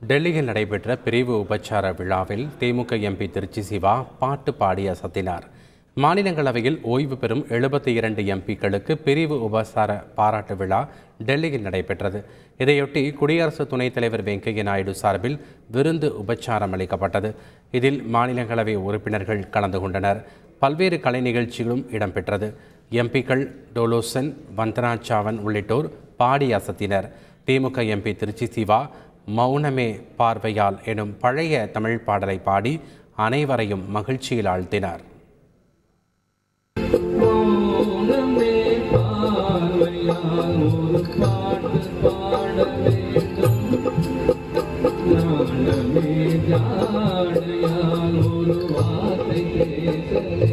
டெல்லியில் நடைபெற்ற பிரிவு உபச்சார விழாவில் திமுக எம்பி திருச்சி சிவா பாட்டு பாடி அசத்தினார் மாநிலங்களவையில் ஓய்வு பெறும் எழுபத்தி இரண்டு எம்பிக்களுக்கு பிரிவு உபசார பாராட்டு விழா டெல்லியில் நடைபெற்றது இதையொட்டி குடியரசு துணைத் தலைவர் வெங்கையா நாயுடு சார்பில் விருந்து உபச்சாரம் அளிக்கப்பட்டது இதில் மாநிலங்களவை உறுப்பினர்கள் கலந்து கொண்டனர் பல்வேறு கலை நிகழ்ச்சிகளும் இடம்பெற்றது எம்பிக்கள் டோலோசன் வந்தனா சாவன் உள்ளிட்டோர் பாடி அசத்தினர் திமுக எம்பி திருச்சி சிவா மௌனமே பார்வையால் எனும் பழைய தமிழ் பாடலை பாடி அனைவரையும் மகிழ்ச்சியில் ஆழ்த்தினார் மௌனமே பார்வையால் ஒரு பாட்டு பாட வேண்டும் நாணமே ஜாடையால் ஒரு வார்த்தை பேச வேண்டும்